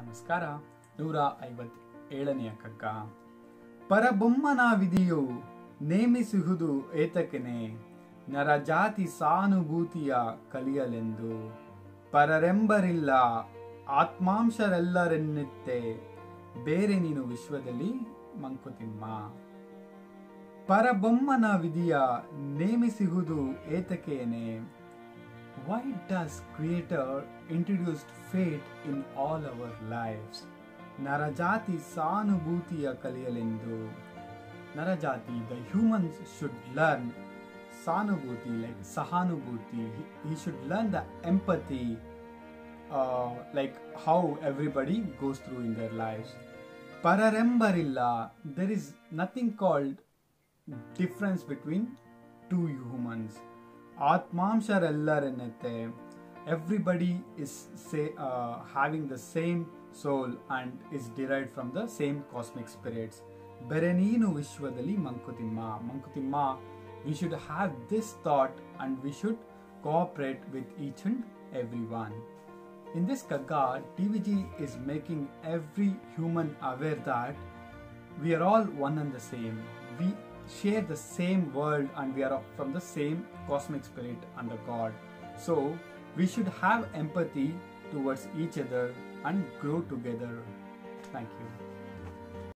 ನಮಸ್ಕಾರ ನೂರ ಐವತ್ ಏಳನೆಯ ಕಗ್ಗ ಪರಬೊಮ್ಮನ ವಿಧಿಯು ನೇಮಿಸುವುದು ಏತಕೆನೆ ನರಜಾತಿ ಸಾನುಭೂತಿಯ ಕಲಿಯಲೆಂದು ಪರರೆಂಬರಿಲ್ಲ ಆತ್ಮಾಂಶರೆಲ್ಲರೆನ್ನುತ್ತೆ ಬೇರೆ ನೀನು ವಿಶ್ವದಲ್ಲಿ ಮಂಕುತಿಮ್ಮ ಪರಬೊಮ್ಮನ ವಿಧಿಯ ನೇಮಿಸುವುದು ಏತಕೇನೆ Why does Creator introduced fate in all our lives? ನರಜಾತಿ ಸಾನುಭೂತಿಯ ಕಲಿಯಲೆಂದು ನರಜಾತಿ ದ ಹ್ಯೂಮನ್ಸ್ ಶುಡ್ ಲರ್ನ್ ಸಾನುಭೂತಿ ಲೈಕ್ ಸಹಾನುಭೂತಿ he should learn the empathy uh, like how everybody goes through in their lives ಪರರೆಂಬರಿಲ್ಲ there is nothing called difference between two humans ಆತ್ಮಾಂಶರೆಲ್ಲರೆನ್ನುತ್ತೆ everybody is say having the same soul and is derived from the same cosmic spirits ಬೇರೆ ನೀನು ವಿಶ್ವದಲ್ಲಿ Mankutimma Mankutimma we should have this thought and we should cooperate with each and every one In this Kagga, TVG is making every human aware that we are all one and the same. We share the same world and we are from the same cosmic spirit under God. So we should have empathy towards each other and grow together. Thank you.